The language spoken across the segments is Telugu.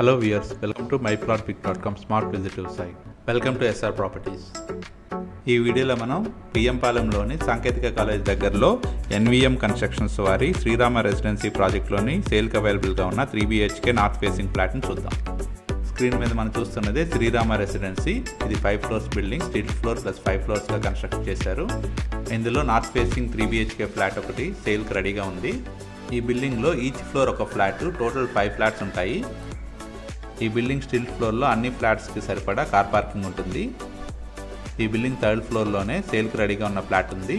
Hello viewers, welcome to myplotpic.com smart visitor site. Welcome to SR Properties. ఈ వీడియోలో మనం పిఎంపాలెంలోని సాంకేతిక కాలేజ్ దగ్గరలో ఎన్విఎం కన్స్ట్రక్షన్స్ వారి శ్రీరామ రెసిడెన్సీ ప్రాజెక్ట్లోని సేల్కి అవైలబుల్గా ఉన్న త్రీ బిహెచ్కే నార్త్ ఫేసింగ్ ఫ్లాట్ని చూద్దాం స్క్రీన్ మీద మనం చూస్తున్నది శ్రీరామ రెసిడెన్సీ ఇది five floors building stilt floor plus five ఫ్లోర్స్గా కన్స్ట్రక్ట్ చేశారు ఇందులో north facing three BHK flat ఒకటి సేల్కి రెడీగా ఉంది ఈ బిల్డింగ్లో ఈచ్ ఫ్లోర్ ఒక ఫ్లాట్ టోటల్ ఫైవ్ ఫ్లాట్స్ ఉంటాయి ఈ బిల్డింగ్ స్టిల్ ఫ్లోర్లో అన్ని ఫ్లాట్స్కి సరిపడా కార్ పార్కింగ్ ఉంటుంది ఈ బిల్డింగ్ థర్డ్ ఫ్లోర్లోనే సేల్కి రెడీగా ఉన్న ఫ్లాట్ ఉంది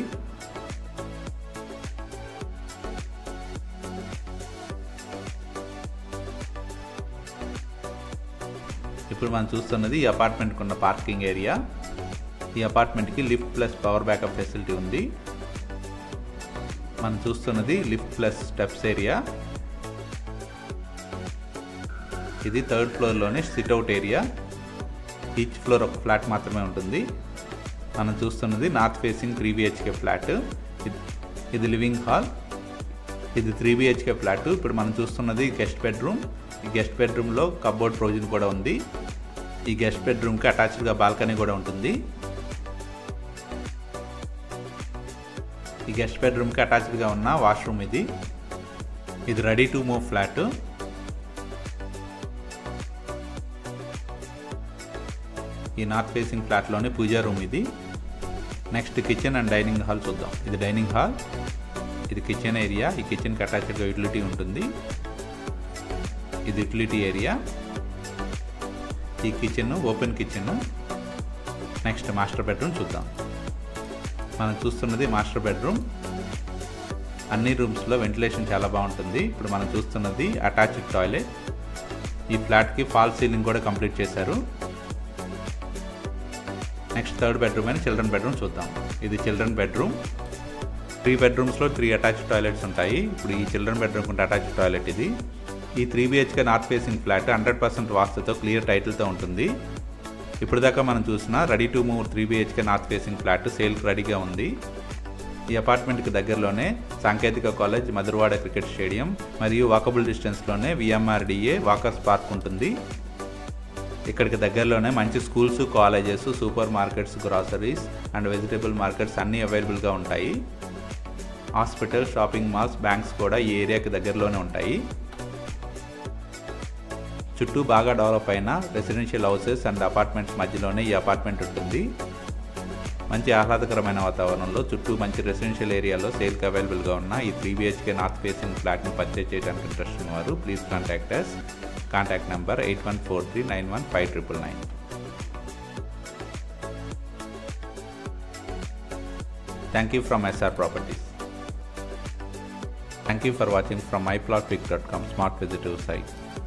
ఇప్పుడు మనం చూస్తున్నది ఈ అపార్ట్మెంట్కి ఉన్న పార్కింగ్ ఏరియా ఈ అపార్ట్మెంట్కి lift plus power backup facility ఉంది మనం చూస్తున్నది లిఫ్ట్ ప్లస్ స్టెప్స్ ఏరియా ఇది థర్డ్ ఫ్లోర్లోనే సిట్అవుట్ ఏరియా ఈచ్ ఫ్లోర్ ఒక ఫ్లాట్ మాత్రమే ఉంటుంది మనం చూస్తున్నది north facing three BHK flat ఇది లివింగ్ హాల్ ఇది త్రీ బిహెచ్కే ఫ్లాట్ ఇప్పుడు మనం చూస్తున్నది గెస్ట్ బెడ్రూమ్ ఈ గెస్ట్ బెడ్రూమ్లో కబోర్డ్ ప్రొవిజన్ కూడా ఉంది ఈ గెస్ట్ బెడ్రూమ్కి అటాచ్డ్గా బాల్కనీ కూడా ఉంటుంది ఈ గెస్ట్ బెడ్రూమ్కి అటాచ్డ్గా ఉన్న వాష్రూమ్ ఇది ఇది రెడీ టు మూవ్ ఫ్లాట్ ఈ నార్త్ ఫేసింగ్ ఫ్లాట్లోని పూజా రూమ్ ఇది next kitchen and dining hall చూద్దాం ఇది డైనింగ్ హాల్ ఇది కిచెన్ ఏరియా ఈ కిచెన్కి అటాచ్డ్గా యూటిలిటీ ఉంటుంది ఇది యూటిలిటీ ఏరియా ఈ kitchen open kitchen next master bedroom చూద్దాం మనం చూస్తున్నది మాస్టర్ బెడ్రూమ్ అన్ని రూమ్స్లో వెంటిలేషన్ చాలా బాగుంటుంది ఇప్పుడు మనం చూస్తున్నది అటాచ్డ్ టాయిలెట్ ఈ ఫ్లాట్కి ఫాల్ సీలింగ్ కూడా కంప్లీట్ చేశారు నెక్స్ట్ థర్డ్ బెడ్రూమ్ అయిన చిల్డ్రన్ బెడ్రూమ్ చూద్దాం ఇది చిల్డ్రన్ బెడ్రూమ్ త్రీ బెడ్రూమ్స్లో త్రీ అటాచ్డ్ టాయిలెట్స్ ఉంటాయి ఇప్పుడు ఈ చిల్డ్రన్ బెడ్రూమ్ ఉంటే అటాచ్డ్ టాయిలెట్ ఇది ఈ three BHK north facing flat hundred percent వాస్తుతో క్లియర్ టైటిల్తో ఉంటుంది ఇప్పుడు దాకా మనం చూసిన ready to move three BHK north facing flat సేల్కి రెడీగా ఉంది ఈ అపార్ట్మెంట్కి దగ్గరలోనే Sanketika college Madhurawada cricket stadium మరియు వాకబుల్ డిస్టెన్స్లోనే విఎంఆర్డిఏ వాకర్స్ పార్క్ ఉంటుంది ఇక్కడికి దగ్గరలోనే మంచి schools colleges super markets groceries and vegetable markets అన్నీ అవైలబుల్గా ఉంటాయి హాస్పిటల్ షాపింగ్ మాల్స్ బ్యాంక్స్ కూడా ఈ ఏరియాకి దగ్గరలోనే ఉంటాయి చుట్టూ బాగా డెవలప్ అయిన రెసిడెన్షియల్ హౌసెస్ అండ్ అపార్ట్మెంట్స్ మధ్యలోనే ఈ అపార్ట్మెంట్ ఉంటుంది మంచి ఆహ్లాదకరమైన వాతావరణంలో చుట్టూ మంచి రెసిడెన్షియల్ ఏరియాలో సేల్కి అవైలబుల్గా ఉన్న ఈ త్రీ బిహెచ్కే నార్త్ ఫేసింగ్ ఫ్లాట్ని పర్చేజ్ చేయడానికి ఇంట్రెస్ట్ ఉన్నవారు please contact us contact number eight one four three nine one five triple nine thank you from SR properties thank you for watching from myplotpic.com smart visitor site